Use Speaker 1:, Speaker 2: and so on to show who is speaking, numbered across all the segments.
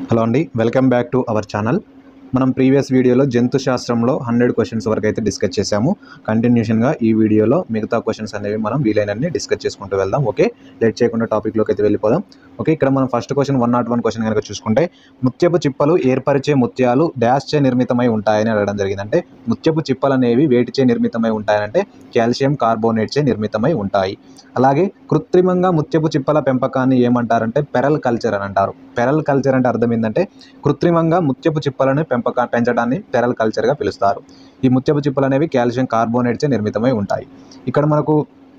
Speaker 1: hello అండి welcome back to our channel మనం previous వీడియోలో జంతు శాస్త్రంలో హండ్రెడ్ క్వశ్చన్స్ వరకు అయితే డిస్కస్ చేశాము కంటిన్యూషన్గా ఈ వీడియోలో మిగతా క్వశ్చన్స్ అనేవి మనం వీలైనన్ని డిస్కస్ చేసుకుంటూ వెళ్దాం ఓకే లేట్ చేయకుండా టాపిక్లోకి అయితే వెళ్ళిపోదాం ఓకే ఇక్కడ మనం first question one not one question కనుక చూసుకుంటే ముత్యపు చిప్పలు ఏర్పరిచే ముత్యాలు డాష్ చే నిర్మితమై ఉంటాయని అడగడం జరిగింది అంటే ముత్యపు చిప్పలు అనేవి వేటిచే నిర్మితమై ఉంటాయంటే కాల్షియం కార్బోనేట్ చే నిర్మితమై ఉంటాయి అలాగే కృత్రిమంగా ముత్యపు చిప్పల పెంపకాన్ని ఏమంటారంటే పెరల్ కల్చర్ అని అంటారు పెరల్ కల్చర్ అంటే అర్థం ఏంటంటే కృత్రిమంగా ముత్యపు చిప్పలను పెంపక పెంచడాన్ని పెరల్ కల్చర్గా పిలుస్తారు ఈ ముత్యపు చిప్పలు అనేవి కాల్షియం కార్బోనేట్చే నిర్మితమై ఉంటాయి ఇక్కడ మనకు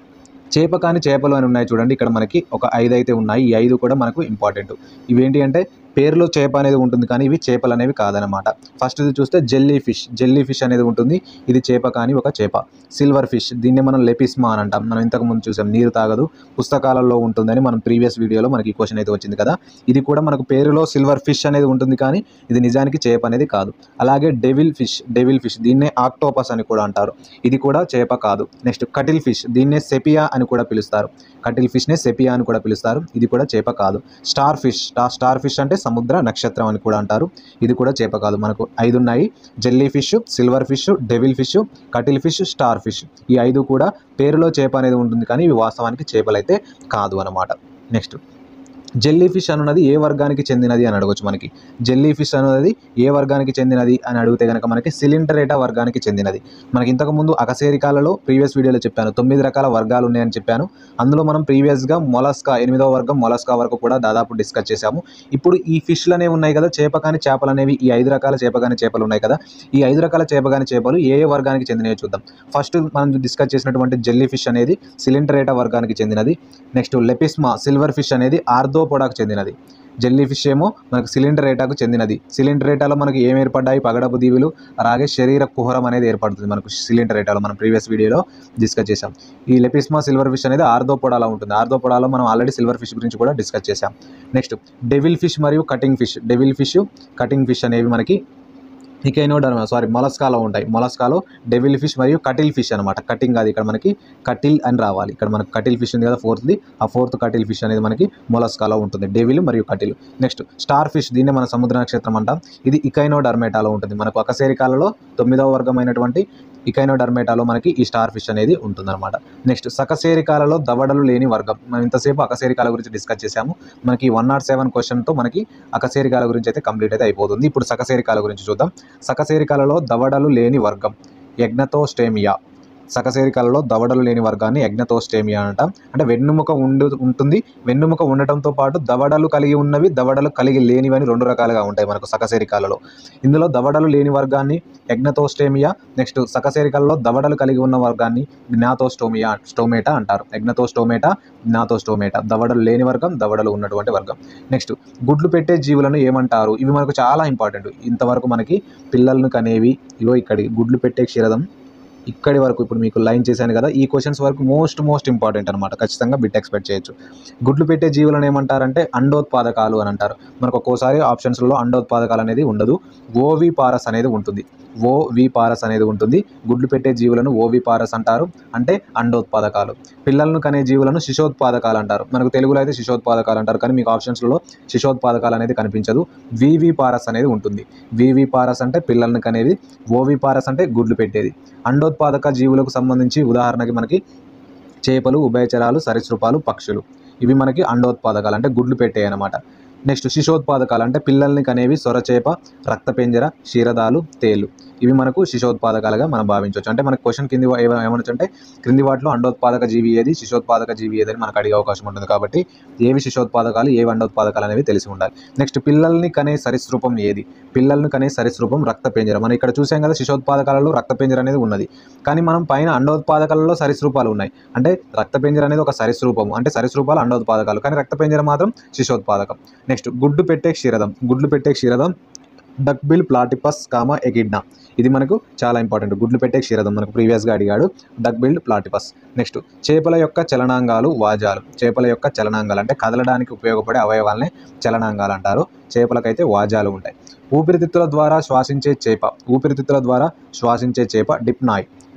Speaker 1: చేప కాని చేపలు అని ఉన్నాయి చూడండి ఇక్కడ మనకి ఒక ఐదు అయితే ఉన్నాయి ఈ ఐదు కూడా మనకు ఇంపార్టెంట్ ఇవేంటి అంటే పేరులో చేప అనేది ఉంటుంది కానీ ఇవి చేపలు అనేవి కాదనమాట ఫస్ట్ ఇది చూస్తే జెల్లీ ఫిష్ జెల్లీ ఫిష్ అనేది ఉంటుంది ఇది చేప కానీ ఒక చేప సిల్వర్ ఫిష్ దీన్ని మనం లెపిస్మా అని అంటాం మనం ఇంతకు ముందు చూసాం నీరు తాగదు పుస్తకాలలో ఉంటుందని మనం ప్రీవియస్ వీడియోలో మనకి ఈ క్వశ్చన్ అయితే వచ్చింది కదా ఇది కూడా మనకు పేరులో సిల్వర్ ఫిష్ అనేది ఉంటుంది కానీ ఇది నిజానికి చేప అనేది కాదు అలాగే డెవిల్ ఫిష్ డెవిల్ ఫిష్ దీన్నే ఆక్టోపస్ అని కూడా అంటారు ఇది కూడా చేప కాదు నెక్స్ట్ కటిల్ ఫిష్ దీన్నే సెపియా అని కూడా పిలుస్తారు కటిల్ ఫిష్నే సెపియా అని కూడా పిలుస్తారు ఇది కూడా చేప కాదు స్టార్ ఫిష్ స్టార్ ఫిష్ అంటే సముద్ర నక్షత్రం అని కూడా అంటారు ఇది కూడా చేప కాదు మనకు ఐదు ఉన్నాయి jellyfish silverfish devil fish cuttlefish starfish ఈ ఐదు కూడా పేరులో చేప అనేది ఉంటుంది కానీ ఇవి వాస్తవానికి చేపలైతే కాదు అన్నమాట నెక్స్ట్ జెల్లీ ఫిష్ అనున్నది ఏ వర్గానికి చెందినది అని అడగొచ్చు మనకి జెల్లీ ఫిష్ అనున్నది ఏ వర్గానికి చెందినది అని అడిగితే కనుక మనకి సిలిండరేటా వర్గానికి చెందినది మనకి ఇంతకుముందు అకశేరికాలలో ప్రీవియస్ వీడియోలో చెప్పాను తొమ్మిది రకాల వర్గాలు ఉన్నాయని చెప్పాను అందులో మనం ప్రీవియస్గా మొలస్కా ఎనిమిదవ వర్గం మొలస్కా వరకు కూడా దాదాపు డిస్కస్ చేశాము ఇప్పుడు ఈ ఫిష్లు అనేవి ఉన్నాయి కదా చేపకాని చేపలు అనేవి ఈ ఐదు రకాల చేపకాని చేపలు ఉన్నాయి కదా ఈ ఐదు రకాల చేపకాని చేపలు ఏ ఏ వర్గానికి చెందినవి చూద్దాం ఫస్ట్ మనం డిస్కస్ చేసినటువంటి జెల్లీ ఫిష్ అనేది సిలిండరేటా వర్గానికి చెందినది నెక్స్ట్ లెపిస్మా సిల్వర్ ఫిష్ అనేది ఆర్థోపోడాకు చెందినది జెల్లీ ఫిష్ ఏమో మనకు సిలిండర్ రేటాకు చెందినది సిలిండర్ రేటాలో మనకి ఏం ఏర్పడ్డాయి పగడపు దీవులు అలాగే శరీర కుహరం అనేది ఏర్పడుతుంది మనకు సిలిండర్ రేటాలో మనం ప్రీవియస్ వీడియోలో డిస్కస్ చేసాం ఈ లెపిస్మా సిల్వర్ ఫిష్ అనేది ఆర్థోపోడాలో ఉంటుంది ఆర్థోపోడాలో మనం ఆల్రెడీ సిల్వర్ ఫిష్ గురించి కూడా డిస్కస్ చేసాం నెక్స్ట్ డెవిల్ ఫిష్ మరియు cutting fish devil fish cutting fish అనేవి మనకి ఇకైనోడర్మా సారీ మొలస్కాలో ఉంటాయి మొలస్కాలో డెవిల్ ఫిష్ మరియు కటిల్ ఫిష్ అనమాట కటింగ్ అది ఇక్కడ మనకి కటిల్ అని రావాలి ఇక్కడ మనకి కటిల్ ఫిష్ ఉంది కదా ఫోర్త్ది ఆ ఫోర్త్ కటిల్ ఫిష్ అనేది మనకి మొలస్కాలో ఉంటుంది డెవిల్ మరియు కటిల్ నెక్స్ట్ స్టార్ ఫిష్ దీన్ని మన సముద్ర నక్షత్రం అంటాం ఇది ఇకైనోడర్మేటాలో ఉంటుంది మనకు అకశేరికాలలో తొమ్మిదవ వర్గమైనటువంటి ఇకైనోడర్మేటాలో మనకి ఈ స్టార్ ఫిష్ అనేది ఉంటుందన్నమాట నెక్స్ట్ సకశేరికాలలో దవడలు లేని వర్గం మనం ఇంతసేపు అకశేరికాల గురించి డిస్కస్ చేశాము మనకి వన్ నాట్ సెవెన్ క్వశ్చన్తో మనకి అకశేరికాల గురించి అయితే కంప్లీట్ అయితే అయిపోతుంది ఇప్పుడు సకశేరికాల గురించి చూద్దాం సకశేరికాలలో దవడలు లేని వర్గం ఎగ్నతోస్టేమియా సకశేరికలలో దవడలు లేని వర్గాన్ని ఎగ్నతోస్టేమియా అంటాం అంటే వెన్నుముక ఉండు ఉంటుంది వెన్నుముక ఉండటంతో పాటు దవడలు కలిగి ఉన్నవి దవడలు కలిగి లేనివి అని రెండు రకాలుగా ఉంటాయి మనకు సకశేరికాలలో ఇందులో దవడలు లేని వర్గాన్ని ఎగ్నతోస్టేమియా నెక్స్ట్ సకశేరికలలో దవడలు కలిగి ఉన్న వర్గాన్ని జ్ఞాతోస్టోమియా స్టోమేటా అంటారు ఎగ్నతోస్టోమేటా జ్ఞాతోస్టోమేటా దవడలు లేని వర్గం దవడలు ఉన్నటువంటి వర్గం నెక్స్ట్ గుడ్లు పెట్టే జీవులను ఏమంటారు ఇవి మనకు చాలా ఇంపార్టెంట్ ఇంతవరకు మనకి పిల్లలను కనేవి ఇగో ఇక్కడి గుడ్లు పెట్టే క్షీరదం ఇక్కడి వరకు ఇప్పుడు మీకు లైన్ చేశాను కదా ఈ క్వశ్చన్స్ వరకు మోస్ట్ మోస్ట్ ఇంపార్టెంట్ అనమాట ఖచ్చితంగా బిట్ ఎక్స్పెక్ట్ చేయొచ్చు గుడ్లు పెట్టే జీవులను ఏమంటారంటే అండోత్పాదకాలు అని అంటారు మనకు ఒక్కోసారి ఆప్షన్స్లో అండోత్పాదకాలు అనేది ఉండదు ఓవి పారస్ అనేది ఉంటుంది ఓ వి పారస్ అనేది ఉంటుంది గుడ్లు పెట్టే జీవులను ఓవి పారస్ అంటారు అంటే అండోత్పాదకాలు పిల్లలను కనే జీవులను శిశోత్పాదకాలు అంటారు మనకు తెలుగులో అయితే శిశోత్పాదకాలు అంటారు కానీ మీకు ఆప్షన్స్లో శిశోత్పాదకాలు అనేది కనిపించదు వివి పారస్ అనేది ఉంటుంది వివి పారస్ అంటే పిల్లలను కనేది ఓవి పారస్ అంటే గుడ్లు పెట్టేది అండోత్పాదక జీవులకు సంబంధించి ఉదాహరణకి మనకి చేపలు ఉభయచరాలు సరీసృపాలు పక్షులు ఇవి మనకి అండోత్పాదకాలు అంటే గుడ్లు పెట్టాయి అన్నమాట నెక్స్ట్ శిశోత్పాదకాలు అంటే పిల్లల్ని కనేవి సొరచేప రక్తపెంజర క్షీరదాలు తేలు ఇవి మనకు శిశోత్పాదకాలుగా మనం భావించవచ్చు అంటే మనకు క్వశ్చన్ కింది వా- ఏమనొచ్చు అంటే క్రింది వాటిలో అండోత్పాదక జీవి ఏది శిశోత్పాదక జీవి ఏదని మనకు అడిగే అవకాశం ఉంటుంది కాబట్టి ఏవి శిశోత్పాదకాలు ఏవి అండోత్పాదకాలు అనేవి తెలిసి ఉండాలి నెక్స్ట్ పిల్లల్ని కనే సరీసృపం ఏది పిల్లల్ని కనే సరీసృపం రక్తపెంజర మనం ఇక్కడ చూసాం కదా శిశోత్పాదకాలలో రక్తపెంజర అనేది ఉన్నది కానీ మనం పైన అండోత్పాదకాలలో సరీసృపాలు ఉన్నాయి అంటే రక్తపెంజర అనేది ఒక సరీసృపం అంటే సరీసృపాలు అండోత్పాదకాలు కానీ రక్తపెంజర మాత్రం శిశోత్పాదకం నెక్స్ట్ గుడ్డు పెట్టే క్షీరదం గుడ్లు పెట్టే క్షీరదం డక్బిల్ ప్లాటిపస్ కామా ఎగిడ్నా ఇది మనకు చాలా ఇంపార్టెంట్ గుడ్లు పెట్టే క్షీరదం మనకు ప్రీవియస్గా అడిగాడు డక్బిల్డ్ ప్లాటిపస్ నెక్స్ట్ చేపల యొక్క చలనాంగాలు వాజాలు చేపల యొక్క చలనాంగాలు అంటే కదలడానికి ఉపయోగపడే అవయవాలనే చలనాంగాలు అంటారు చేపలకైతే వాజాలు ఉంటాయి ఊపిరితిత్తుల ద్వారా శ్వాసించే చేప ఊపిరితిత్తుల ద్వారా శ్వాసించే చేప డిప్నాయ్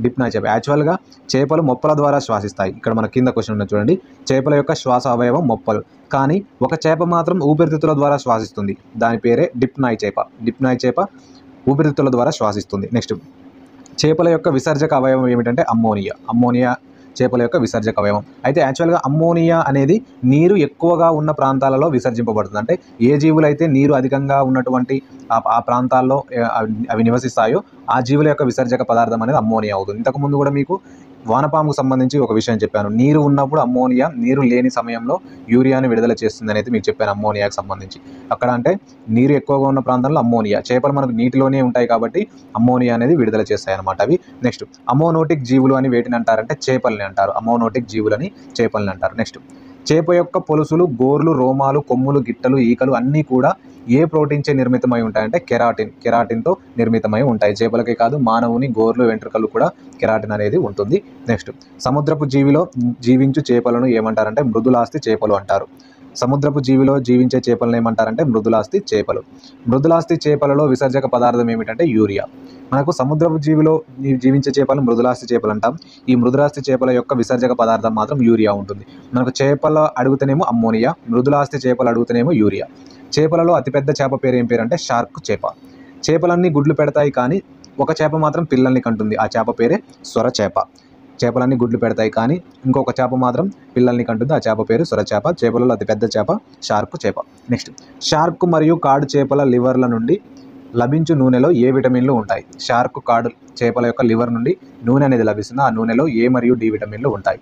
Speaker 1: డిప్నాయ్ చేప యాక్చువల్గా చేపలు మొప్పల ద్వారా శ్వాసిస్తాయి ఇక్కడ మన కింద క్వశ్చన్ ఉన్నది చూడండి చేపల యొక్క శ్వాస అవయవం మొప్పలు కానీ ఒక చేప మాత్రం ఊపిరితిత్తుల ద్వారా శ్వాసిస్తుంది దాని పేరే డిప్నాయ్ చేప డిప్నాయ్ చేప ఊపిరితిత్తుల ద్వారా శ్వాసిస్తుంది నెక్స్ట్ చేపల యొక్క విసర్జక అవయవం ఏమిటంటే అమ్మోనియా అమ్మోనియా చేపల యొక్క విసర్జక అవయవం అయితే యాక్చువల్గా అమ్మోనియా అనేది నీరు ఎక్కువగా ఉన్న ప్రాంతాలలో విసర్జింపబడుతుంది అంటే ఏ జీవులు అయితే నీరు అధికంగా ఉన్నటువంటి ఆ- ఆ ప్రాంతాల్లో ఏ, అవి- అవి నివసిస్తాయో ఆ జీవుల యొక్క విసర్జక పదార్థం అనేది అమ్మోనియా అవుతుంది ఇంతకుముందు కూడా మీకు వానపాముకు సంబంధించి ఒక విషయం చెప్పాను నీరు ఉన్నప్పుడు అమ్మోనియా నీరు లేని సమయంలో యూరియాని విడుదల చేస్తుంది అనేది మీకు చెప్పాను అమ్మోనియాకి సంబంధించి అక్కడ అంటే నీరు ఎక్కువగా ఉన్న ప్రాంతంలో అమ్మోనియా చేపలు మనకు నీటిలోనే ఉంటాయి కాబట్టి అమ్మోనియా అనేది విడుదల చేస్తాయి అనమాట అవి నెక్స్ట్ అమోనోటిక్ జీవులు అని వేటిని అంటారంటే చేపల్ని అంటారు అమోనోటిక్ జీవులని చేపల్ని అంటారు నెక్స్ట్ చేప యొక్క పొలుసులు గోర్లు రోమాలు కొమ్ములు గిట్టలు ఈకలు అన్నీ కూడా ఏ ప్రోటీన్ చే నిర్మితమై ఉంటాయంటే కెరాటిన్ కెరాటిన్తో నిర్మితమై ఉంటాయి చేపలకే కాదు మానవుని గోర్లు వెంట్రుకలు కూడా కెరాటిన్ అనేది ఉంటుంది నెక్స్ట్ సముద్రపు జీవిలో జీవించు చేపలను ఏమంటారంటే మృదులాస్తి చేపలు అంటారు సముద్రపు జీవిలో జీవించే చేపలను ఏమంటారంటే మృదులాస్తి చేపలు మృదులాస్తి చేపలలో విసర్జక పదార్థం ఏమిటంటే యూరియా మనకు సముద్రపు జీవిలో జీ- జీవించే చేపలు మృదులాస్తి చేపలు అంటాం ఈ మృదులాస్తి చేపల యొక్క విసర్జక పదార్థం మాత్రం యూరియా ఉంటుంది మనకు చేపల అడుగుతేనేమో అమ్మోనియా మృదులాస్తి చేపలు అడుగుతేనేమో యూరియా చేపలలో అతిపెద్ద చేప పేరు ఏం పేరు అంటే షార్క్ చేప చేపలన్నీ గుడ్లు పెడతాయి కానీ ఒక చేప మాత్రం పిల్లల్ని కంటుంది ఆ చేప పేరే సొర చేప చేపలన్నీ గుడ్లు పెడతాయి కానీ ఇంకొక చేప మాత్రం పిల్లల్ని కంటుంది ఆ చేప పేరు సొర చేప చేపలలో అతిపెద్ద చేప షార్క్ చేప నెక్స్ట్ షార్క్ మరియు కాడు చేపల లివర్ల నుండి లభించు నూనెలో ఏ విటమిన్లు ఉంటాయి షార్క్ కాడు చేపల యొక్క లివర్ నుండి నూనె అనేది లభిస్తుంది ఆ నూనెలో ఏ మరియు డి విటమిన్లు ఉంటాయి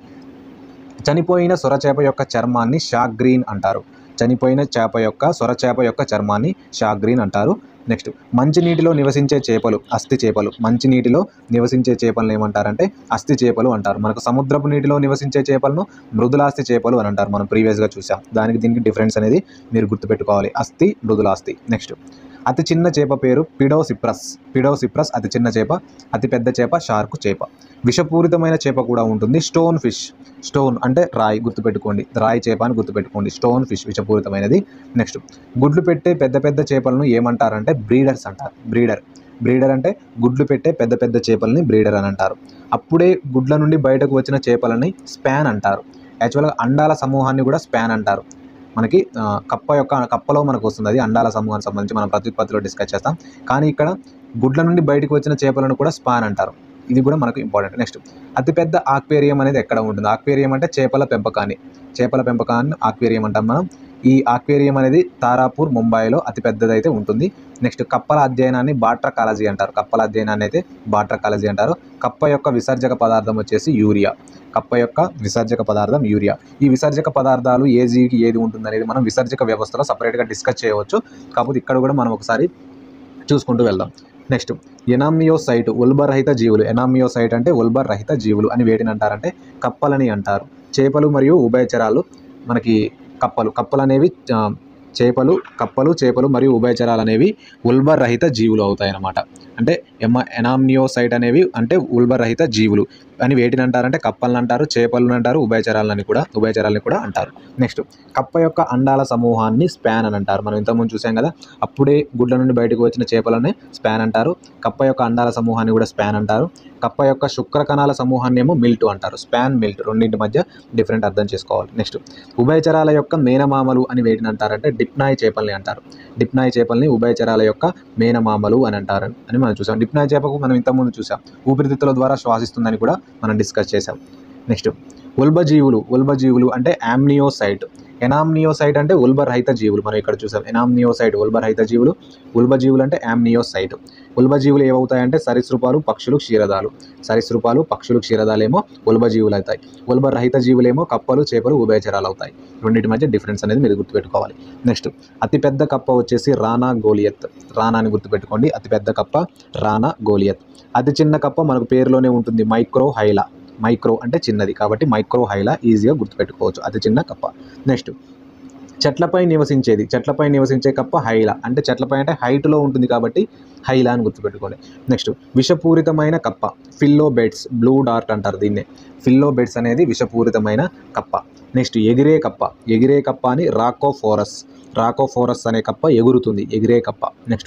Speaker 1: చనిపోయిన సొరచేప యొక్క చర్మాన్ని షాక్ గ్రీన్ అంటారు చనిపోయిన చేప యొక్క సొరచేప యొక్క చర్మాన్ని షాక్ గ్రీన్ అంటారు నెక్స్ట్ మంచినీటిలో నివసించే చేపలు అస్థి చేపలు మంచినీటిలో నివసించే చేపలను ఏమంటారంటే అస్థి చేపలు అంటారు మనకు సముద్రపు నీటిలో నివసించే చేపలను మృదులాస్తి చేపలు అని అంటారు మనం ప్రీవియస్గా చూసాం దానికి దీనికి డిఫరెన్స్ అనేది మీరు గుర్తుపెట్టుకోవాలి అస్థి మృదులాస్తి నెక్స్ట్ అతి చిన్న చేప పేరు పిడోసిప్రస్ పిడోసిప్రస్ అతి చిన్న చేప అతి పెద్ద చేప షార్క్ చేప విషపూరితమైన చేప కూడా ఉంటుంది స్టోన్ ఫిష్ స్టోన్ అంటే రాయి గుర్తుపెట్టుకోండి రాయి చేప అని గుర్తుపెట్టుకోండి స్టోన్ ఫిష్ విషపూరితమైనది నెక్స్ట్ గుడ్లు పెట్టే పెద్ద పెద్ద చేపలను ఏమంటారంటే బ్రీడర్స్ అంటారు బ్రీడర్ బ్రీడర్ అంటే గుడ్లు పెట్టే పెద్ద పెద్ద చేపలని బ్రీడర్ అని అంటారు అప్పుడే గుడ్ల నుండి బయటకు వచ్చిన చేపలని స్పాన్ అంటారు యాక్చువల్గా అండాల సమూహాన్ని కూడా స్పాన్ అంటారు మనకి ఆ, కప్ప యొక్క కప్పలో మనకు వస్తుంది అది అండాల సమూహానికి సంబంధించి మనం ప్రత్యుత్పత్తిలో డిస్కస్ చేస్తాం కానీ ఇక్కడ గుడ్ల నుండి బయటకు వచ్చిన చేపలను కూడా స్పాన్ అంటారు ఇది కూడా మనకు ఇంపార్టెంట్ నెక్స్ట్ అతిపెద్ద ఆక్వేరియం అనేది ఎక్కడ ఉంటుంది ఆక్వేరియం అంటే చేపల పెంపకాన్ని చేపల పెంపకాన్ని ఆక్వేరియం అంటాం మనం ఈ ఆక్వేరియం అనేది తారాపూర్ ముంబైలో అతిపెద్దది అయితే ఉంటుంది నెక్స్ట్ కప్పల అధ్యయనాన్ని బాట్రా కాలజీ అంటారు కప్పల అధ్యయనాన్ని అయితే బాట్రా కాలజీ అంటారు కప్ప యొక్క విసర్జక పదార్థం వచ్చేసి యూరియా కప్ప యొక్క విసర్జక పదార్థం యూరియా ఈ విసర్జక పదార్థాలు ఏ జీవికి ఏది ఉంటుంది అనేది మనం విసర్జక వ్యవస్థలో సపరేట్గా డిస్కస్ చేయవచ్చు కాకపోతే ఇక్కడ కూడా మనం ఒకసారి చూసుకుంటూ వెళ్దాం నెక్స్ట్ ఎనామియోసైట్ ఉల్బరహిత జీవులు ఎనామియోసైట్ అంటే ఉల్బర్ రహిత జీవులు అని వేటిని అంటారంటే కప్పలని అంటారు చేపలు మరియు ఉభయచరాలు మనకి కప్పలు కప్పలు అనేవి ఆ, చేపలు కప్పలు చేపలు మరియు ఉభయచరాలు అనేవి ఉల్బర్ రహిత జీవులు అవుతాయి అన్నమాట అంటే ఎమ ఎనామ్నియోసైట్ అనేవి అంటే ఉల్బర్ రహిత జీవులు అని వేటిని అంటారంటే కప్పలను అంటారు చేపలను అంటారు ఉభయచరాలని కూడా ఉభయచరాలని కూడా అంటారు నెక్స్ట్ కప్ప యొక్క అండాల సమూహాన్ని స్పాన్ అని అంటారు మనం ఇంతకుముందు చూసాం కదా అప్పుడే గుడ్ల నుండి బయటకు వచ్చిన చేపలని స్పాన్ అంటారు కప్ప యొక్క అండాల సమూహాన్ని కూడా స్పాన్ అంటారు కప్ప యొక్క శుక్ర కణాల సమూహాన్ని ఏమో మిల్ట్ అంటారు స్పాన్ మిల్ట్ రెండింటి మధ్య డిఫరెంట్ అర్థం చేసుకోవాలి నెక్స్ట్ ఉభయచరాల యొక్క మేనమామలు అని వేటిని అంటారంటే డిప్నాయ్ చేపల్ని అంటారు డిప్నాయ్ చేపల్ని ఉభయచరాల యొక్క మేనమామలు అని అంటారు అని మనం చూసాం డిప్నాయ్ చేపకు మనం ఇంతకుముందు చూసాం ఊపిరితిత్తుల ద్వారా శ్వాసిస్తుందని కూడా మనం డిస్కస్ చేసాం నెక్స్ట్ ఉల్బజీవులు ఉల్బజీవులు అంటే యామ్నియోసైట్ ఎనామ్నియోసైట్ అంటే ఉల్బరహిత జీవులు మనం ఇక్కడ చూసాం ఎనామ్నియోసైట్ ఉల్బరహిత జీవులు ఉల్బజీవులు అంటే యామ్నియోసైట్ ఉల్బజీవులు ఏమవుతాయంటే సరీసృపాలు పక్షులు క్షీరదాలు సరీసృపాలు పక్షులు క్షీరదాలేమో ఉల్బజీవులు అవుతాయి ఉల్బరహిత జీవులేమో కప్పలు చేపలు ఉభయచరాలు అవుతాయి రెండింటి మధ్య డిఫరెన్స్ అనేది మీరు గుర్తుపెట్టుకోవాలి నెక్స్ట్ అతిపెద్ద కప్ప వచ్చేసి రానా గోలియత్ రానా అని గుర్తుపెట్టుకోండి అతిపెద్ద కప్ప రానా గోలియత్ అతి చిన్న కప్ప మనకు పేరులోనే ఉంటుంది మైక్రో హైలా మైక్రో అంటే చిన్నది కాబట్టి మైక్రో హైలా ఈజీగా గుర్తుపెట్టుకోవచ్చు అతి చిన్న కప్ప నెక్స్ట్ చెట్లపై నివసించేది చెట్లపై నివసించే కప్ప హైలా అంటే చెట్లపై అంటే హైట్లో ఉంటుంది కాబట్టి హైలా అని గుర్తుపెట్టుకోండి నెక్స్ట్ విషపూరితమైన కప్ప ఫిల్లో బెడ్స్ బ్లూ డార్ట్ అంటారు దీన్నే ఫిల్లో బెడ్స్ అనేది విషపూరితమైన కప్ప నెక్స్ట్ ఎగిరే కప్ప ఎగిరే కప్ప అని రాకోఫోరస్ రాకోఫోరస్ అనే కప్ప ఎగురుతుంది ఎగిరే కప్ప నెక్స్ట్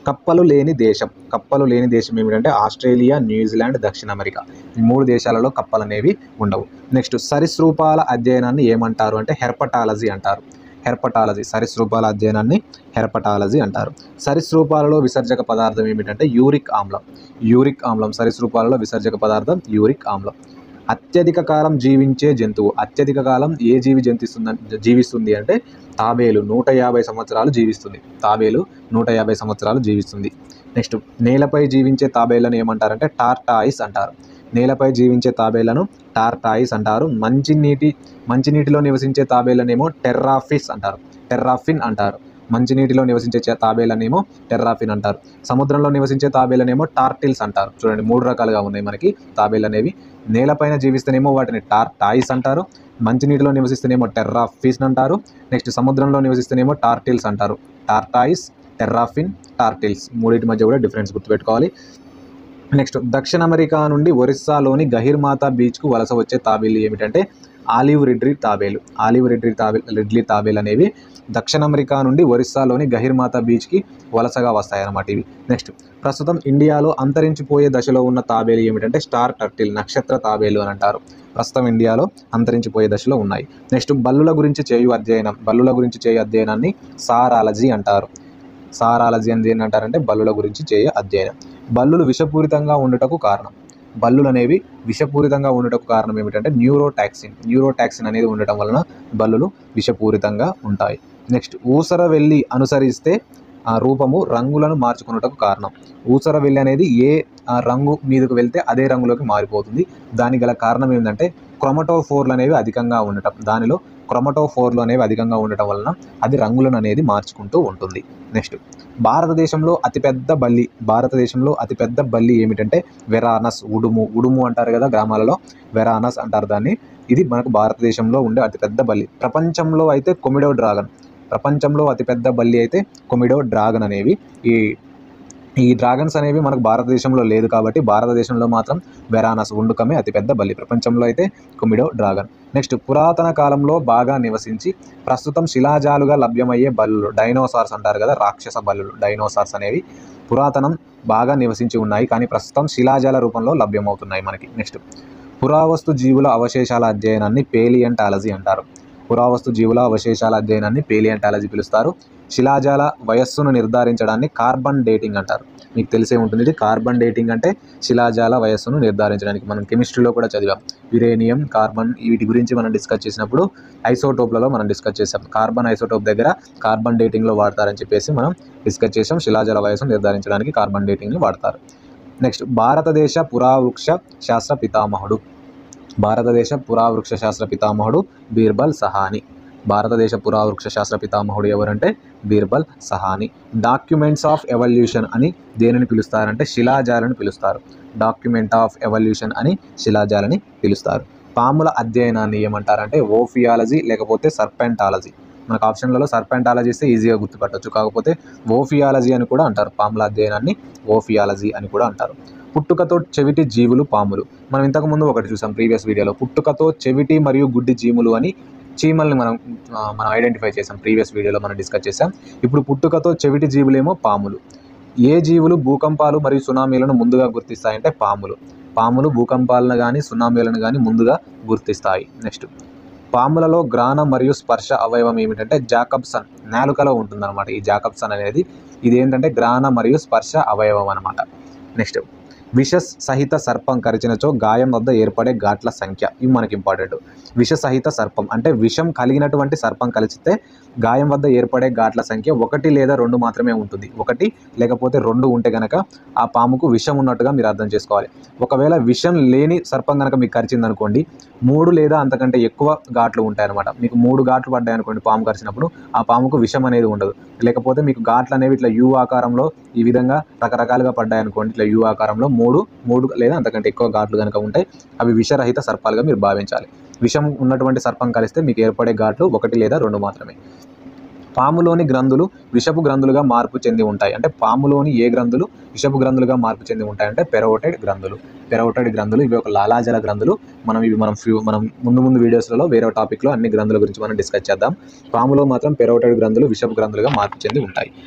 Speaker 1: కప్పలు లేని దేశం కప్పలు లేని దేశం ఏమిటంటే ఆస్ట్రేలియా న్యూజిలాండ్ దక్షిణ అమెరికా ఈ మూడు దేశాలలో కప్పలు అనేవి ఉండవు నెక్స్ట్ సరీసృపాల అధ్యయనాన్ని ఏమంటారు అంటే హెర్పటాలజీ అంటారు హెర్పటాలజీ సరీసృపాల అధ్యయనాన్ని హెర్పటాలజీ అంటారు సరీసృపాలలో విసర్జక పదార్థం ఏమిటంటే యూరిక్ ఆమ్లం యూరిక్ ఆమ్లం సరీసృపాలలో విసర్జక పదార్థం యూరిక్ ఆమ్లం అత్యధిక కాలం జీవించే జంతువు అత్యధిక కాలం ఏ జీవి జంతిస్తుంది జీవిస్తుంది అంటే తాబేలు నూట యాభై సంవత్సరాలు జీవిస్తుంది తాబేలు నూట యాభై సంవత్సరాలు జీవిస్తుంది నెక్స్ట్ నేలపై జీవించే తాబేళ్లను ఏమంటారంటే టార్టాయిస్ అంటారు నేలపై జీవించే తాబేళ్లను టార్టాయిస్ అంటారు మంచినీటి మంచినీటిలో నివసించే తాబేళ్లనేమో టెర్రాఫిస్ అంటారు టెర్రాఫిన్ అంటారు మంచినీటిలో నివసించే చే- తాబేళ్లనేమో టెర్రాఫిన్ అంటారు సముద్రంలో నివసించే తాబేళ్లనేమో టార్టిల్స్ అంటారు చూడండి మూడు రకాలుగా ఉన్నాయి మనకి తాబేళ్ళు అనేవి నేలపైన జీవిస్తేనేమో వాటిని టార్టాయిస్ అంటారు మంచినీటిలో నివసిస్తేనేమో టెర్రాఫిస్ అంటారు నెక్స్ట్ సముద్రంలో నివసిస్తేనేమో టార్టిల్స్ అంటారు టార్టాయిస్ టెర్రాఫిన్ టార్టిల్స్ మూడింటి మధ్య కూడా డిఫరెన్స్ గుర్తుపెట్టుకోవాలి నెక్స్ట్ దక్షిణ అమెరికా నుండి ఒరిస్సాలోని గహిర్మాతా బీచ్కు వలస వచ్చే తాబేలు ఏమిటంటే ఆలివ్ రిడ్రీ తాబేలు ఆలివ్ రిడ్రీ తాబే రిడ్లీ తాబేలు అనేవి దక్షిణ అమెరికా నుండి ఒరిస్సాలోని గహిర్మాతా బీచ్కి వలసగా వస్తాయన్నమాట ఇవి నెక్స్ట్ ప్రస్తుతం ఇండియాలో అంతరించిపోయే దశలో ఉన్న తాబేలు ఏమిటంటే స్టార్ టర్టిల్ నక్షత్ర తాబేలు అని అంటారు ప్రస్తుతం ఇండియాలో అంతరించిపోయే దశలో ఉన్నాయి నెక్స్ట్ బల్లుల గురించి చేయు అధ్యయనం బల్లుల గురించి చేయు అధ్యయనాన్ని సారాలజీ అంటారు సారాలజీ అని దేన్ని అంటారంటే బల్లుల గురించి చేయ అధ్యయనం బల్లులు విషపూరితంగా ఉండుటకు కారణం బల్లులు అనేవి విషపూరితంగా ఉండటకు కారణం ఏమిటంటే న్యూరోటాక్సిన్ న్యూరోటాక్సిన్ అనేది ఉండటం వలన బల్లులు విషపూరితంగా ఉంటాయి నెక్స్ట్ ఊసర వెళ్ళి అనుసరిస్తే ఆ రూపము రంగులను మార్చుకున్నటకు కారణం ఊసర వెళ్ళి అనేది ఏ ఆ, రంగు మీదకు వెళ్తే అదే రంగులోకి మారిపోతుంది దానికి గల కారణం ఏంటంటే క్రొమటోఫోర్లు అనేవి అధికంగా ఉండటం దానిలో క్రొమటోఫోర్లు అనేవి అధికంగా ఉండటం వలన అది రంగులను అనేది మార్చుకుంటూ ఉంటుంది నెక్స్ట్ భారతదేశంలో అతిపెద్ద బల్లి భారతదేశంలో అతిపెద్ద బల్లి ఏమిటంటే వెరానస్ ఉడుము ఉడుము అంటారు కదా గ్రామాలలో వెరానస్ అంటారు దాన్ని ఇది మనకు భారతదేశంలో ఉండే అతిపెద్ద బల్లి ప్రపంచంలో అయితే కొమిడో డ్రాగన్ ప్రపంచంలో అతిపెద్ద బల్లి అయితే కొమిడో డ్రాగన్ అనేవి ఈ ఈ డ్రాగన్స్ అనేవి మనకు భారతదేశంలో లేదు కాబట్టి భారతదేశంలో మాత్రం వెరానస్ ఉండుకమే అతిపెద్ద బల్లి ప్రపంచంలో అయితే కొమిడో డ్రాగన్ నెక్స్ట్ పురాతన కాలంలో బాగా నివసించి ప్రస్తుతం శిలాజాలుగా లభ్యమయ్యే బల్లులు డైనోసార్స్ అంటారు కదా రాక్షస బల్లులు డైనోసార్స్ అనేవి పురాతనం బాగా నివసించి ఉన్నాయి కానీ ప్రస్తుతం శిలాజాల రూపంలో లభ్యమవుతున్నాయి మనకి నెక్స్ట్ పురావస్తు జీవుల అవశేషాల అధ్యయనాన్ని పేలియంటాలజీ అంటారు పురావస్తు జీవుల అవశేషాల అధ్యయనాన్ని పేలియంటాలజీ పిలుస్తారు శిలాజాల వయస్సును నిర్ధారించడాన్ని కార్బన్ డేటింగ్ అంటారు మీకు తెలిసే ఉంటుంది ఇది కార్బన్ డేటింగ్ అంటే శిలాజాల వయస్సును నిర్ధారించడానికి మనం కెమిస్ట్రీలో కూడా చదివాం యురేనియం కార్బన్ వీటి గురించి మనం డిస్కస్ చేసినప్పుడు ఐసోటోప్లలో మనం డిస్కస్ చేసాం కార్బన్ ఐసోటోప్ దగ్గర కార్బన్ డేటింగ్లో వాడతారని చెప్పేసి మనం డిస్కస్ చేసాం శిలాజాల వయస్సును నిర్ధారించడానికి కార్బన్ డేటింగ్ని వాడతారు నెక్స్ట్ భారతదేశ పురావృక్ష శాస్త్ర పితామహుడు భారతదేశ పురావృక్ష శాస్త్ర పితామహుడు బీర్బల్ సహాని భారతదేశ పురావృక్ష శాస్త్ర పితామహుడు ఎవరంటే Birbal Sahni documents of evolution అని దేనిని పిలుస్తారంటే శిలాజాలను పిలుస్తారు డాక్యుమెంట్ ఆఫ్ ఎవల్యూషన్ అని శిలాజాలని పిలుస్తారు పాముల అధ్యయనాన్ని ఏమంటారంటే ఓఫియాలజీ లేకపోతే సర్పెంటాలజీ మనకు ఆప్షన్లలో సర్పెంటాలజీ ఇస్తే ఈజీగా గుర్తుపట్టవచ్చు కాకపోతే ఓఫియాలజీ అని కూడా అంటారు పాముల అధ్యయనాన్ని ఓఫియాలజీ అని కూడా అంటారు పుట్టుకతో చెవిటి జీవులు పాములు మనం ఇంతకుముందు ఒకటి చూసాం ప్రీవియస్ వీడియోలో పుట్టుకతో చెవిటి మరియు గుడ్డి జీవులు అని చీమల్ని మనం ఆ, మనం ఐడెంటిఫై చేసాం ప్రీవియస్ వీడియోలో మనం డిస్కస్ చేసాం ఇప్పుడు పుట్టుకతో చెవిటి జీవులేమో పాములు ఏ జీవులు భూకంపాలు మరియు సునామీలను ముందుగా గుర్తిస్తాయంటే పాములు పాములు భూకంపాలను కానీ సునామీలను కానీ ముందుగా గుర్తిస్తాయి నెక్స్ట్ పాములలో గ్రాణ మరియు స్పర్శ అవయవం ఏమిటంటే జాకబ్సన్ నాలుకలో ఉంటుందన్నమాట ఈ జాకబ్సన్ అనేది ఇది ఏంటంటే గ్రాణ మరియు స్పర్శ అవయవం అనమాట నెక్స్ట్ విష సహిత సర్పం కరిచినచో గాయం వద్ద ఏర్పడే ఘాట్ల సంఖ్య ఇవి మనకి ఇంపార్టెంట్ విష సహిత సర్పం అంటే విషం కలిగినటువంటి సర్పం కలిసితే గాయం వద్ద ఏర్పడే ఘాట్ల సంఖ్య ఒకటి లేదా రెండు మాత్రమే ఉంటుంది ఒకటి లేకపోతే రెండు ఉంటే గనక ఆ పాముకు విషం ఉన్నట్టుగా మీరు అర్థం చేసుకోవాలి ఒకవేళ విషం లేని సర్పం కనుక మీకు కరిచింది అనుకోండి మూడు లేదా అంతకంటే ఎక్కువ ఘాట్లు ఉంటాయన్నమాట మీకు మూడు ఘాట్లు పడ్డాయి అనుకోండి పాము కరిచినప్పుడు ఆ పాముకు విషం అనేది ఉండదు లేకపోతే మీకు ఘాట్లు అనేవి ఇట్లా యూ ఆకారంలో ఈ విధంగా రకరకాలుగా పడ్డాయి అనుకోండి ఇట్లా యూ ఆకారంలో మూడు మూడు లేదా అంతకంటే ఎక్కువ ఘాట్లు కనుక ఉంటాయి అవి విషరహిత సర్పాలుగా మీరు భావించాలి విషం ఉన్నటువంటి సర్పం కలిస్తే మీకు ఏర్పడే ఘాట్లు ఒకటి లేదా రెండు మాత్రమే పాములోని గ్రంథులు విషపు గ్రంథులుగా మార్పు చెంది ఉంటాయి అంటే పాములోని ఏ గ్రంథులు విషపు గ్రంథులుగా మార్పు చెంది ఉంటాయంటే పెరవటెడ్ గ్రంథులు పెరవటెడ్ గ్రంథులు ఇవి ఒక లాలాజల గ్రంథులు మనం ఇవి మనం ఫ్యూ మనం ముందు ముందు వీడియోస్లలో వేరే టాపిక్లో అన్ని గ్రంథుల గురించి మనం డిస్కస్ చేద్దాం పాములో మాత్రం పెరవటెడ్ గ్రంథులు విషపు గ్రంథులుగా మార్పు చెంది ఉంటాయి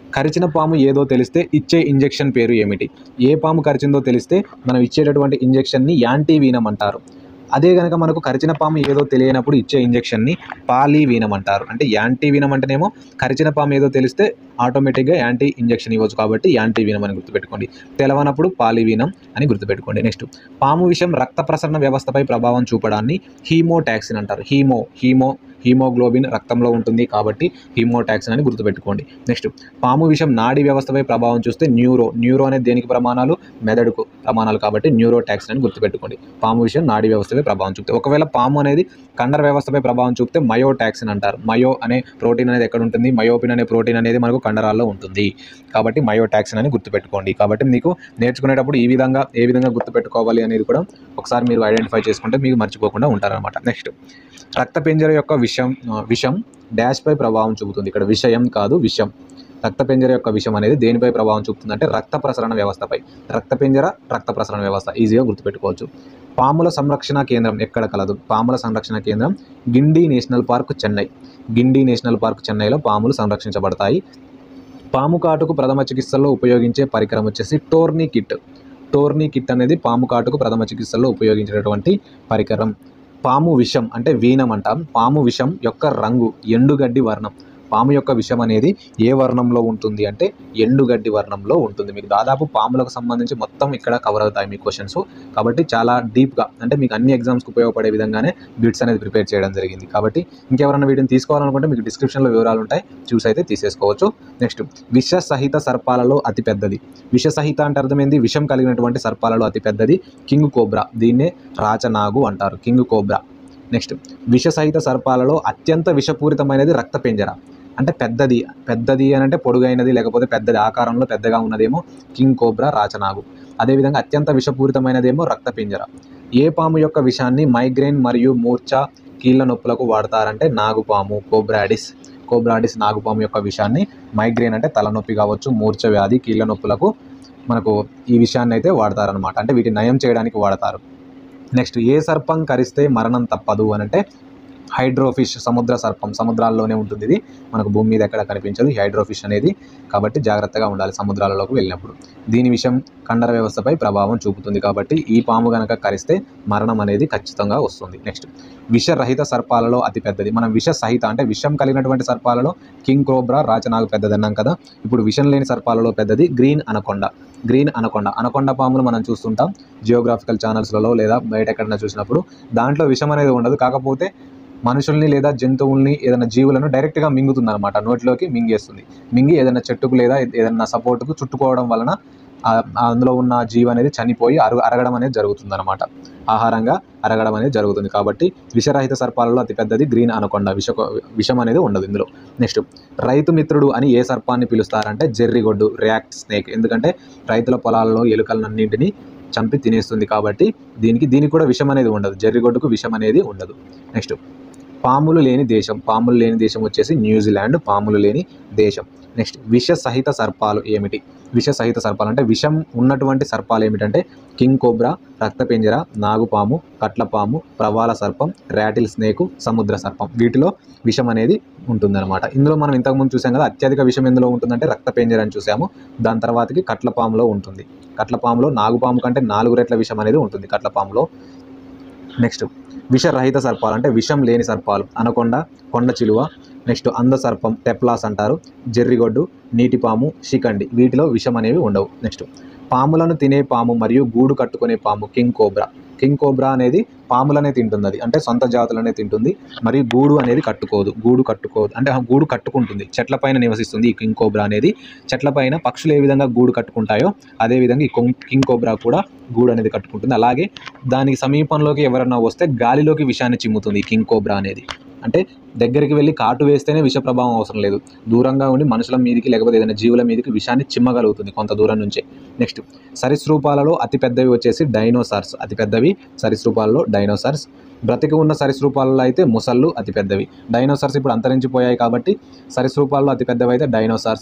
Speaker 1: కరిచిన పాము ఏదో తెలిస్తే ఇచ్చే ఇంజెక్షన్ పేరు ఏమిటి ఏ పాము కరిచిందో తెలిస్తే మనం ఇచ్చేటటువంటి ఇంజెక్షన్ని యాంటీవీనం అంటారు అదే కనుక మనకు కరిచిన పాము ఏదో తెలియనప్పుడు ఇచ్చే ఇంజెక్షన్ని పాలీవీనం అంటారు అంటే యాంటీవీనం అంటేనేమో కరిచిన పాము ఏదో తెలిస్తే ఆటోమేటిక్గా యాంటీ ఇంజెక్షన్ ఇవ్వచ్చు కాబట్టి యాంటీవీనం అని గుర్తుపెట్టుకోండి తెలవనప్పుడు పాలీవీనం అని గుర్తుపెట్టుకోండి నెక్స్ట్ పాము విషయం రక్త ప్రసరణ వ్యవస్థపై ప్రభావం చూపడాన్ని హీమోటాక్సిన్ అంటారు హీమో హీమో హీమోగ్లోబిన్ రక్తంలో ఉంటుంది కాబట్టి హీమోటాక్సిన్ అని గుర్తుపెట్టుకోండి నెక్స్ట్ పాము విషం నాడీ వ్యవస్థపై ప్రభావం చూస్తే న్యూరో న్యూరో అనేది దేనికి ప్రమాణాలు మెదడుకు ప్రమాణాలు కాబట్టి న్యూరోటాక్సిన్ అని గుర్తుపెట్టుకోండి పాము విషయం నాడీ వ్యవస్థపై ప్రభావం చూపుతే ఒకవేళ పాము అనేది కండర వ్యవస్థపై ప్రభావం చూపితే మయోటాక్సిన్ అంటారు మయో అనే ప్రోటీన్ అనేది ఎక్కడ ఉంటుంది మయోపిన్ అనే ప్రోటీన్ అనేది మనకు కండరాల్లో ఉంటుంది కాబట్టి మయోటాక్సిన్ అని గుర్తుపెట్టుకోండి కాబట్టి మీకు నేర్చుకునేటప్పుడు ఈ విధంగా ఏ విధంగా గుర్తుపెట్టుకోవాలి అనేది కూడా ఒకసారి మీరు ఐడెంటిఫై చేసుకుంటే మీకు మర్చిపోకుండా ఉంటారనమాట నెక్స్ట్ రక్తపింజర యొక్క విషం ఆ, విషం డాష్ పై ప్రభావం చూపుతుంది ఇక్కడ విషయం కాదు విషం రక్తపింజర యొక్క విషం అనేది దేనిపై ప్రభావం చూపుతుంది అంటే రక్త ప్రసరణ వ్యవస్థపై రక్తపింజర రక్త ప్రసరణ వ్యవస్థ ఈజీగా గుర్తుపెట్టుకోవచ్చు పాముల సంరక్షణ కేంద్రం ఎక్కడ కలదు పాముల సంరక్షణ కేంద్రం Guindy national park Chennai Guindy national park చెన్నైలో పాములు సంరక్షించబడతాయి పాము కాటుకు ప్రథమ చికిత్సలో ఉపయోగించే పరికరం వచ్చేసి టోర్నీ కిట్ టోర్నీ కిట్ అనేది పాము కాటుకు ప్రథమ చికిత్సలో ఉపయోగించేటటువంటి పరికరం పాము విషం అంటే వీనం అంటాం పాము విషం యొక్క రంగు ఎండుగడ్డి వర్ణం పాము యొక్క విషం అనేది ఏ వర్ణంలో ఉంటుంది అంటే ఎండుగడ్డి వర్ణంలో ఉంటుంది మీకు దాదాపు పాములకు సంబంధించి మొత్తం ఇక్కడ కవర్ అవుతాయి మీ క్వశ్చన్స్ కాబట్టి చాలా డీప్గా అంటే మీకు అన్ని ఎగ్జామ్స్కి ఉపయోగపడే విధంగానే బిట్స్ అనేది ప్రిపేర్ చేయడం జరిగింది కాబట్టి ఇంకెవరైనా వీటిని తీసుకోవాలనుకుంటే మీకు డిస్క్రిప్షన్లో వివరాలు ఉంటాయి చూసి అయితే తీసేసుకోవచ్చు నెక్స్ట్ విష సహిత సర్పాలలో అతి పెద్దది విష సహిత అంటే అర్థమైంది విషం కలిగినటువంటి సర్పాలలో అతి పెద్దది కింగ్ కోబ్రా దీన్నే రాచనాగు అంటారు కింగ్ కోబ్రా నెక్స్ట్ విష సహిత సర్పాలలో అత్యంత విషపూరితమైనది రక్తపింజర అంటే పెద్దది పెద్దది అని అంటే పొడుగైనది లేకపోతే పెద్దది ఆకారంలో పెద్దగా ఉన్నదేమో కింగ్ కోబ్రా రాచనాగు అదేవిధంగా అత్యంత విషపూరితమైనదేమో రక్తపింజర ఏ పాము యొక్క విషాన్ని మైగ్రేన్ మరియు మూర్ఛ కీళ్ళ నొప్పులకు వాడతారంటే నాగుపాము కోబ్రాడిస్ కోబ్రాడిస్ నాగుపాము యొక్క విషాన్ని మైగ్రేన్ అంటే తలనొప్పి కావచ్చు మూర్ఛ వ్యాధి కీళ్ళ నొప్పులకు మనకు ఈ విషయాన్ని అయితే వాడతారనమాట అంటే వీటిని నయం చేయడానికి వాడతారు నెక్స్ట్ ఏ సర్పం కరిస్తే మరణం తప్పదు అని అంటే హైడ్రోఫిష్ సముద్ర సర్పం సముద్రాల్లోనే ఉంటుంది ఇది మనకు భూమి మీద ఎక్కడ కనిపించదు ఈ హైడ్రోఫిష్ అనేది కాబట్టి జాగ్రత్తగా ఉండాలి సముద్రాలలోకి వెళ్ళినప్పుడు దీని విషయం కండర వ్యవస్థపై ప్రభావం చూపుతుంది కాబట్టి ఈ పాము గనక కరిస్తే మరణం అనేది ఖచ్చితంగా వస్తుంది నెక్స్ట్ విషరహిత సర్పాలలో అతి పెద్దది మనం విష సహిత అంటే విషం కలిగినటువంటి సర్పాలలో కింగ్ కోబ్రా రాచనాగు పెద్దది అన్నాం కదా ఇప్పుడు విషం లేని సర్పాలలో పెద్దది green anaconda green anaconda anaconda పాములు మనం చూస్తుంటాం జియోగ్రాఫికల్ ఛానల్స్లలో లేదా బయట ఎక్కడైనా చూసినప్పుడు దాంట్లో విషం అనేది ఉండదు కాకపోతే మనుషుల్ని లేదా జంతువుల్ని ఏదైనా జీవులను డైరెక్ట్గా మింగుతుంది అనమాట నోటిలోకి మింగేస్తుంది మింగి ఏదైనా చెట్టుకు లేదా ఏదైనా సపోర్ట్కు చుట్టుకోవడం వలన ఆ- అందులో ఉన్న జీవి అనేది చనిపోయి అరు అరగడం అనేది జరుగుతుంది అనమాట ఆహారంగా అరగడం అనేది జరుగుతుంది కాబట్టి విషరహిత సర్పాలలో అతిపెద్దది గ్రీన్ అనకొండ విష విషం అనేది ఉండదు ఇందులో నెక్స్ట్ రైతు మిత్రుడు అని ఏ సర్పాన్ని పిలుస్తారంటే జెర్రిగొడ్డు రియాక్ట్ స్నేక్ ఎందుకంటే రైతుల పొలాల్లో ఎలుకలన్నింటినీ చంపి తినేస్తుంది కాబట్టి దీనికి దీనికి కూడా విషం అనేది ఉండదు జెర్రిగొడ్డుకు విషం అనేది ఉండదు నెక్స్ట్ పాములు లేని దేశం పాములు లేని దేశం వచ్చేసి న్యూజిలాండ్ పాములు లేని దేశం నెక్స్ట్ విష సహిత సర్పాలు ఏమిటి విష సహిత సర్పాలు అంటే విషం ఉన్నటువంటి సర్పాలు ఏమిటంటే కింగ్ కోబ్రా రక్తపింజర నాగుపాము కట్లపాము ప్రవాల సర్పం ర్యాటిల్ స్నేకు సముద్ర సర్పం వీటిలో విషం అనేది ఉంటుందన్నమాట ఇందులో మనం ఇంతకుముందు చూసాం కదా అత్యధిక విషం ఎందులో ఉంటుందంటే రక్తపింజర అని చూసాము దాని తర్వాతకి కట్లపాములో ఉంటుంది కట్లపాములో నాగుపాము కంటే నాలుగు రెట్ల విషం అనేది ఉంటుంది కట్లపాములో నెక్స్ట్ విషరహిత సర్పాలు అంటే విషం లేని సర్పాలు అనకొండ కొండ చిలువ నెక్స్ట్ అంద సర్పం టెప్లాస్ అంటారు జెర్రిగొడ్డు నీటిపాము శిఖండి వీటిలో విషం అనేవి ఉండవు నెక్స్ట్ పాములను తినే పాము మరియు గూడు కట్టుకునే పాము కింగ్ కోబ్రా కింగ్ కోబ్రా అనేది పాములనే తింటుంది అది అంటే సొంత జాతులనే తింటుంది మరియు గూడు అనేది కట్టుకోదు గూడు కట్టుకోదు అంటే ఆ గూడు కట్టుకుంటుంది చెట్లపైన నివసిస్తుంది ఈ కింగ్ కోబ్రా అనేది చెట్లపైన పక్షులు ఏ విధంగా గూడు కట్టుకుంటాయో అదే విధంగా ఈ కొం- కింగ్ కోబ్రా కూడా గూడు అనేది కట్టుకుంటుంది అలాగే దానికి సమీపంలోకి ఎవరన్నా వస్తే గాలిలోకి విషాన్ని చిమ్ముతుంది ఈ కింగ్ కోబ్రా అనేది అంటే దగ్గరికి వెళ్ళి కాటు వేస్తేనే విష ప్రభావం అవసరం లేదు దూరంగా ఉండి మనుషుల మీదకి లేకపోతే ఏదైనా జీవుల మీదకి విషాన్ని చిమ్మగలుగుతుంది కొంత దూరం నుంచే నెక్స్ట్ సరీసృపాలలో అతి పెద్దవి వచ్చేసి డైనోసార్స్ అతి పెద్దవి సరీసృపాలలో డైనోసార్స్ బ్రతికి ఉన్న సరీసృపాలలో అయితే ముసళ్ళు అతి పెద్దవి డైనోసార్స్ ఇప్పుడు అంతరించిపోయాయి కాబట్టి సరీసృపాలలో అతి పెద్దవి అయితే డైనోసార్స్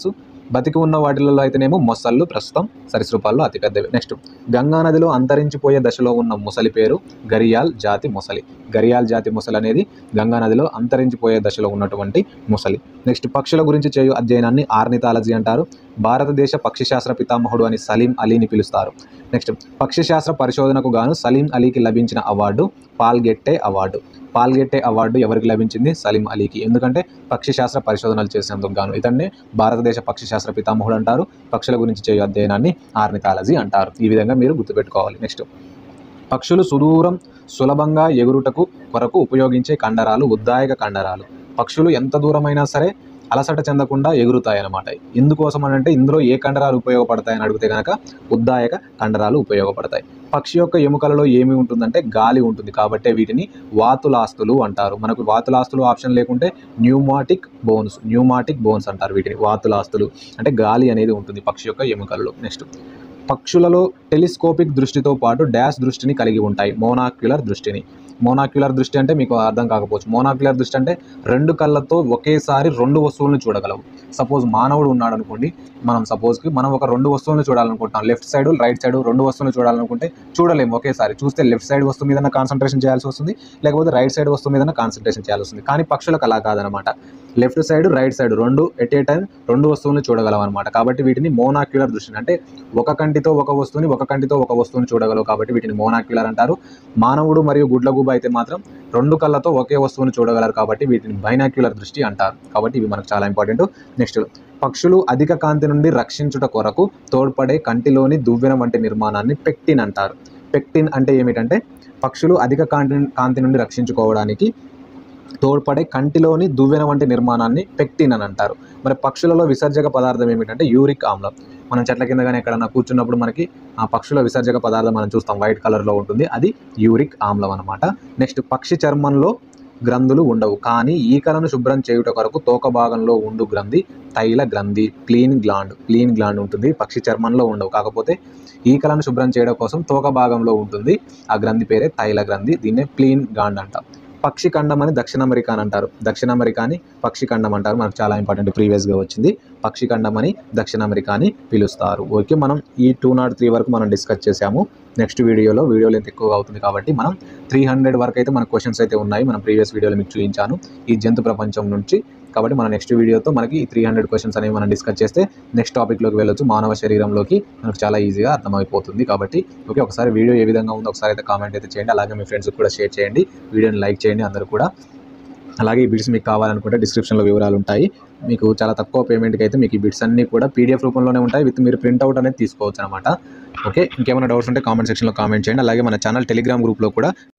Speaker 1: బతికి ఉన్న వాటిలలో అయితేనేమో మొసళ్ళు ప్రస్తుతం సరీసృపాల్లో అతిపెద్దవి నెక్స్ట్ గంగా నదిలో అంతరించిపోయే దశలో ఉన్న ముసలి పేరు గరియాల్ జాతి ముసలి గరియాల్ జాతి ముసలి అనేది గంగా నదిలో అంతరించిపోయే దశలో ఉన్నటువంటి ముసలి నెక్స్ట్ పక్షుల గురించి చేయు అధ్యయనాన్ని ఆర్నిథాలజీ అంటారు భారతదేశ పక్షిశాస్త్ర పితామహుడు అని సలీం అలీని పిలుస్తారు నెక్స్ట్ పక్షిశాస్త్ర పరిశోధనకు గాను సలీం అలీకి లభించిన award Paul Getty award Paul Getty award ఎవరికి లభించింది సలీం అలీకి ఎందుకంటే పక్షిశాస్త్ర పరిశోధనలు చేసేందుకు గాను ఇతన్ని భారతదేశ పక్షిశాస్త్ర పితామహుడు అంటారు పక్షుల గురించి చేయు అధ్యయనాన్ని ఆర్నిథాలజీ అంటారు ఈ విధంగా మీరు గుర్తుపెట్టుకోవాలి నెక్స్ట్ పక్షులు సుదూరం సులభంగా ఎగురుటకు కొరకు ఉపయోగించే కండరాలు ఉద్దాయక కండరాలు పక్షులు ఎంత దూరమైనా సరే అలసట చెందకుండా ఎగురుతాయి అన్నమాట ఎందుకోసం అని అంటే ఇందులో ఏ కండరాలు ఉపయోగపడతాయని అడిగితే కనుక ఉద్దాయక కండరాలు ఉపయోగపడతాయి పక్షి యొక్క ఎముకలలో ఏమి ఉంటుందంటే గాలి ఉంటుంది కాబట్టి వీటిని వాతులాస్తులు అంటారు మనకు వాతులాస్తులు ఆప్షన్ లేకుంటే న్యూమాటిక్ బోన్స్ న్యూమాటిక్ బోన్స్ అంటారు వీటిని వాతులాస్తులు అంటే గాలి అనేది ఉంటుంది పక్షి యొక్క ఎముకలలో నెక్స్ట్ పక్షులలో టెలిస్కోపిక్ దృష్టితో పాటు డాష్ దృష్టిని కలిగి ఉంటాయి మోనాక్యులర్ దృష్టిని మోనాక్యులర్ దృష్టి అంటే మీకు అర్థం కాకపోవచ్చు మోనాక్యులర్ దృష్టి అంటే రెండు కళ్ళతో ఒకేసారి రెండు వస్తువులను చూడగలవు సపోజ్ మానవుడు ఉన్నాడు అనుకోండి మనం సపోజ్కి మనం ఒక రెండు వస్తువులను చూడాలనుకుంటాం లెఫ్ట్ సైడ్ రైట్ సైడ్ రెండు వస్తువులను చూడాలనుకుంటే చూడలేము ఒకేసారి చూస్తే లెఫ్ట్ సైడ్ వస్తువు మీద కాన్సన్ట్రేషన్ చేయాల్సి వస్తుంది లేకపోతే రైట్ సైడ్ వస్తువు మీద కాన్సన్ట్రేషన్ చేయాల్సి వస్తుంది కానీ పక్షులకు అలా కాదనమాట లెఫ్ట్ సైడ్ రైట్ సైడ్ రెండు ఎట్ ఏ టైం రెండు వస్తువులను చూడగలవు అనమాట కాబట్టి వీటిని మోనాక్యులర్ దృష్టి అంటే ఒక కంటితో ఒక వస్తువుని ఒక కంటితో ఒక వస్తువుని చూడగలవు కాబట్టి వీటిని మోనాక్యులర్ అంటారు మానవుడు మరియు గుడ్లగూబ అయితే మాత్రం రెండు కళ్ళతో ఒకే వస్తువుని చూడగలరు కాబట్టి వీటిని బైనాక్యులర్ దృష్టి అంటారు కాబట్టి ఇవి మనకు చాలా ఇంపార్టెంట్ నెక్స్ట్ పక్షులు అధిక కాంతి నుండి రక్షించుట కొరకు తోడ్పడే కంటిలోని దువ్వెన వంటి నిర్మాణాన్ని పెక్టిన్ అంటారు పెక్టిన్ అంటే ఏమిటంటే పక్షులు అధిక కాంతి కాంతి నుండి రక్షించుకోవడానికి తోడ్పడే కంటిలోని దువ్వెన వంటి నిర్మాణాన్ని పెక్టిన్ అని అంటారు మరి పక్షులలో విసర్జక పదార్థం ఏమిటంటే యూరిక్ ఆమ్లం మనం చెట్ల కింద కానీ ఎక్కడన్నా కూర్చున్నప్పుడు మనకి ఆ పక్షుల విసర్జక పదార్థం మనం చూస్తాం వైట్ కలర్లో ఉంటుంది అది యూరిక్ ఆమ్లం అనమాట నెక్స్ట్ పక్షి చర్మంలో గ్రంథులు ఉండవు కానీ ఈకలను శుభ్రం చేయుట కొరకు తోక భాగంలో ఉండు గ్రంథి తైల గ్రంథి క్లీన్ గ్లాండ్ క్లీన్ గ్లాండ్ ఉంటుంది పక్షి చర్మంలో ఉండవు కాకపోతే ఈకలను శుభ్రం చేయడం కోసం తోక భాగంలో ఉంటుంది ఆ గ్రంథి పేరే తైల గ్రంథి దీన్నే క్లీన్ గ్లాండ్ అంటాం పక్షి ఖండం అని దక్షిణ అమెరికా అని అంటారు దక్షిణ అమెరికా అని పక్షి ఖండం అంటారు మనకు చాలా ఇంపార్టెంట్ ప్రీవియస్గా వచ్చింది పక్షి ఖండం అని దక్షిణ అమెరికా అని పిలుస్తారు ఓకే మనం ఈ టూ నాట్ త్రీ వరకు మనం డిస్కస్ చేసాము నెక్స్ట్ వీడియోలో వీడియో లెంత్ ఎక్కువగా అవుతుంది కాబట్టి మనం త్రీ హండ్రెడ్ వరకు అయితే మన క్వశ్చన్స్ అయితే ఉన్నాయి మనం ప్రీవియస్ వీడియోలో మీకు చూపించాను ఈ జంతు ప్రపంచం నుంచి కాబట్టి మన నెక్స్ట్ వీడియోతో మనకి ఈ త్రీ హండ్రెడ్ క్వశ్చన్స్ అనేవి మనం డిస్కస్ చేస్తే నెక్స్ట్ టాపిక్లోకి వెళ్ళొచ్చు మానవ శరీరంలోకి మనకు చాలా ఈజీగా అర్థమైపోతుంది కాబట్టి ఓకే ఒకసారి వీడియో ఏ విధంగా ఉందో ఒకసారి అయితే కామెంట్ అయితే చేయండి అలాగే మీ ఫ్రెండ్స్కి కూడా షేర్ చేయండి వీడియోని లైక్ చేయండి అందరూ కూడా అలాగే ఈ బిట్స్ మీకు కావాలనుకుంటే డిస్క్రిప్షన్లో వివరాలు ఉంటాయి మీకు చాలా తక్కువ పేమెంట్కి అయితే మీకు ఈ బిట్స్ అన్నీ కూడా పీడిఎఫ్ రూపంలోనే ఉంటాయి విత్ మీరు ప్రింట్అవుట్ అనేది తీసుకోవచ్చు అనమాట ఓకే ఇంకేమైనా డౌట్స్ ఉంటే కామెంట్ సెక్షన్లో కామెంట్ చేయండి అలాగే మన ఛానల్ టెలిగ్రామ్ గ్రూప్లో కూడా